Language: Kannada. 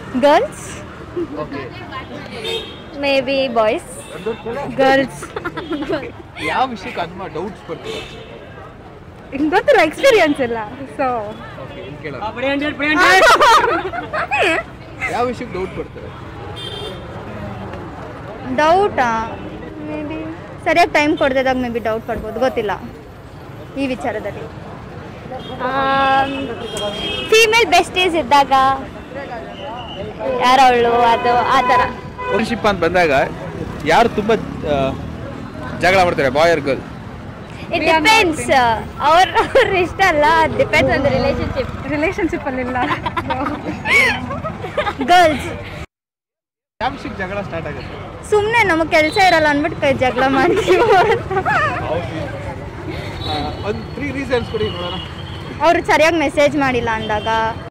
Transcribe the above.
girls okay maybe boys girls ಯಾವ ವಿಷಯಕ್ಕೆ ಅನುಮಾನ ಡೌಟ್ಸ್ ಬರ್ತೀರಾ ಹಿಂಗೆ ಗೊತ್ತಿಲ್ಲ ಎಕ್ಸ್ಪೀರಿಯನ್ಸ್ ಇಲ್ಲ ಸೊ ಓಕೆ ಇಲ್ಲಿ ಕೇಳೋಣ ಯಾವ ವಿಷಯಕ್ಕೆ ಡೌಟ್ ಬರ್ತಾರೆ ಡೌಟಾ ಮೇ ಬಿ ಸರಿಯಾಗಿ ಟೈಮ್ ಕೊಡ್ದಿದಾಗ ಮೇ ಬಿ ಡೌಟ್ ಪಡ್ಬೋದು ಗೊತ್ತಿಲ್ಲ ಈ ವಿಚಾರದಲ್ಲಿ ಫೀಮೇಲ್ ಬೆಸ್ಟೀಸ್ ಇದ್ದಾಗ ಯಾರವಳು ಅದು ಆ ಥರ ಫ್ರೆಂಡ್ಶಿಪ್ ಅಂತ ಬಂದಾಗ ಯಾರು ತುಂಬ ಆ, ಜಗಳ ಮಾಡ್ತಾರೆ boy or girl it depends ಅವ್ರ ಅವ್ರ ಇಷ್ಟ ಅಲ್ಲ ಡಿಪೆಂಡ್ಸ್ ಆನ್ ರಿಲೇಶನ್ಶಿಪ್ ರಿಲೇಶನ್ಶಿಪ್ ಅಲ್ಲಿಲ್ಲ ಗರ್ಲ್ಸ್ ಯಾವ ವಿಷಯಕ್ಕೆ ಜಗಳ ಸ್ಟಾರ್ಟ್ ಆಗುತ್ತೆ ಸುಮ್ಮನೆ ನಮಗೆ ಕೆಲಸ ಇರಲ್ಲ ಅಂದ್ಬಿಟ್ಟು ಕೈ ಜಗಳ ಮಾಡ್ತೀವಿ ಒಂದು ತ್ರೀ ರೀಸನ್ಸ್ ಕೊಡಿ ನೋಡೋಣ ಅವ್ರು ಸರಿಯಾಗಿ ಮೆಸೇಜ್ ಮಾಡಿಲ್ಲ ಅಂದಾಗ